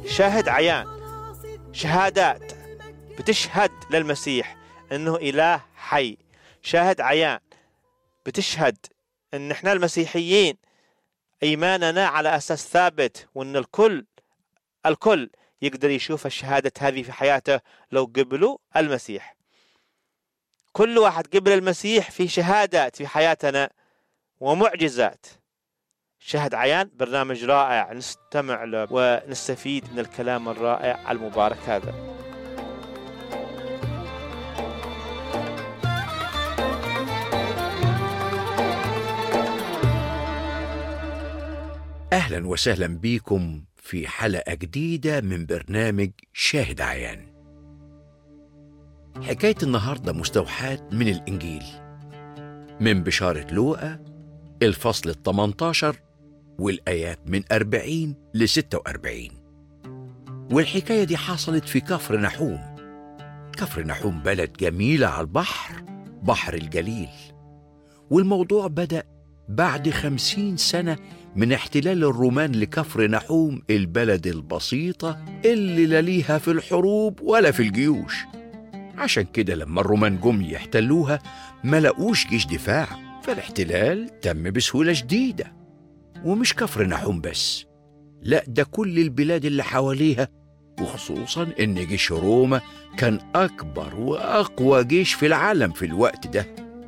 شاهد عيان شهادات بتشهد للمسيح انه اله حي شاهد عيان بتشهد ان احنا المسيحيين ايماننا على اساس ثابت وان الكل الكل يقدر يشوف الشهادة هذه في حياته لو قبلوا المسيح كل واحد قبل المسيح في شهادات في حياتنا ومعجزات شهد عيان برنامج رائع نستمع له ونستفيد من الكلام الرائع المبارك هذا أهلا وسهلا بيكم في حلقة جديدة من برنامج شاهد عيان حكاية النهاردة مستوحاة من الإنجيل من بشارة لوقا الفصل الثمنتاشر والآيات من أربعين لستة وأربعين والحكاية دي حصلت في كفر نحوم كفر نحوم بلد جميلة على البحر بحر الجليل والموضوع بدأ بعد خمسين سنة من احتلال الرومان لكفر نحوم البلد البسيطة اللي لا ليها في الحروب ولا في الجيوش عشان كده لما الرومان جم يحتلوها ما لقوش جيش دفاع فالاحتلال تم بسهولة شديدة ومش كفر نحوم بس لا ده كل البلاد اللي حواليها وخصوصا ان جيش روما كان اكبر واقوى جيش في العالم في الوقت ده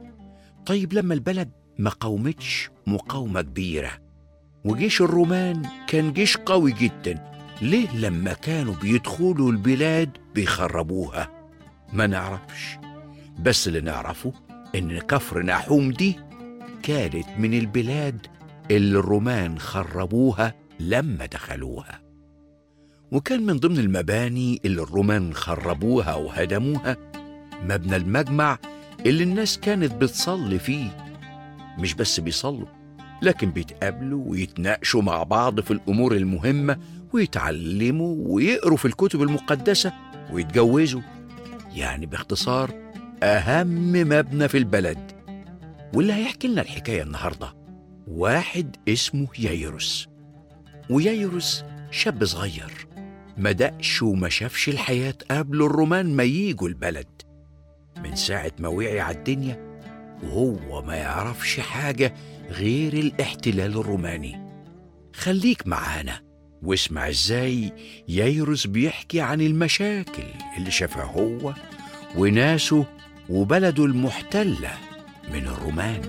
طيب لما البلد ما قاومتش مقاومة كبيرة وجيش الرومان كان جيش قوي جدا ليه لما كانوا بيدخلوا البلاد بيخربوها ما نعرفش بس اللي نعرفه ان كفر نحوم دي كانت من البلاد اللي الرومان خربوها لما دخلوها وكان من ضمن المباني اللي الرومان خربوها وهدموها مبنى المجمع اللي الناس كانت بتصلي فيه مش بس بيصلوا لكن بيتقابلوا ويتناقشوا مع بعض في الأمور المهمة ويتعلموا ويقروا في الكتب المقدسة ويتجوزوا يعني باختصار أهم مبنى في البلد واللي هيحكي لنا الحكاية النهاردة واحد اسمه يايروس ويايروس شاب صغير ما دقش وما شافش الحياة قبل الرومان ما ييجوا البلد من ساعة ما وعي على الدنيا وهو ما يعرفش حاجة غير الاحتلال الروماني خليك معانا واسمع ازاي ييروس بيحكي عن المشاكل اللي شافها هو وناسه وبلده المحتلة من الرومان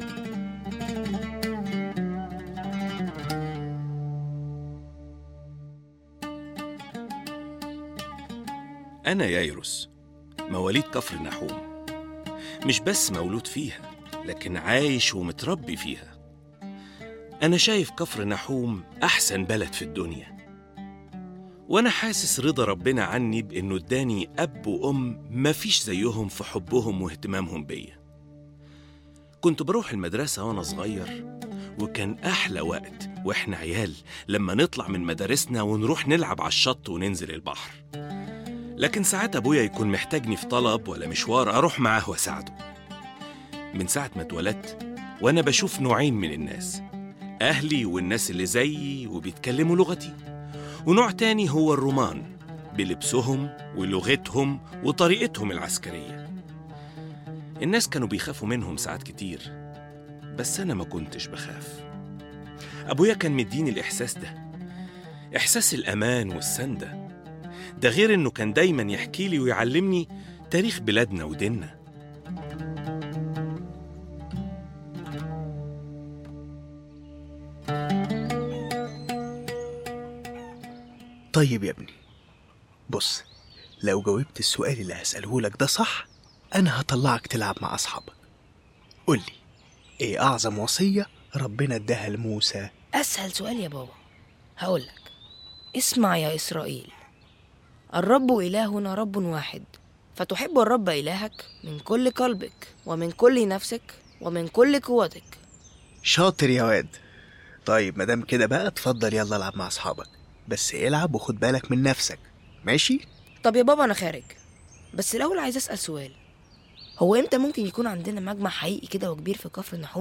أنا يايروس مواليد كفر نحوم مش بس مولود فيها لكن عايش ومتربي فيها أنا شايف كفر نحوم أحسن بلد في الدنيا وأنا حاسس رضا ربنا عني بإنه اداني أب وأم مفيش زيهم في حبهم واهتمامهم بيا كنت بروح المدرسة وأنا صغير وكان أحلى وقت وإحنا عيال لما نطلع من مدارسنا ونروح نلعب على الشط وننزل البحر لكن ساعات أبويا يكون محتاجني في طلب ولا مشوار أروح معاه وأساعده من ساعة ما اتولدت وأنا بشوف نوعين من الناس أهلي والناس اللي زيي وبيتكلموا لغتي ونوع تاني هو الرومان بلبسهم ولغتهم وطريقتهم العسكرية الناس كانوا بيخافوا منهم ساعات كتير بس أنا ما كنتش بخاف أبويا كان مديني الإحساس ده إحساس الأمان والسندة ده غير إنه كان دايما يحكي لي ويعلمني تاريخ بلادنا وديننا طيب يا ابني بص لو جاوبت السؤال اللي هسأله لك ده صح أنا هطلعك تلعب مع أصحابك قول لي إيه أعظم وصية ربنا اداها لموسى أسهل سؤال يا بابا هقولك اسمع يا إسرائيل الرب إلهنا رب واحد فتحب الرب إلهك من كل قلبك ومن كل نفسك ومن كل قوتك شاطر يا واد طيب مادام كده بقى اتفضل يلا العب مع أصحابك بس العب وخد بالك من نفسك ماشي طب يا بابا أنا خارج بس الأول عايز أسأل سؤال هو إمتى ممكن يكون عندنا مجمع حقيقي كده وكبير في كفر نحوم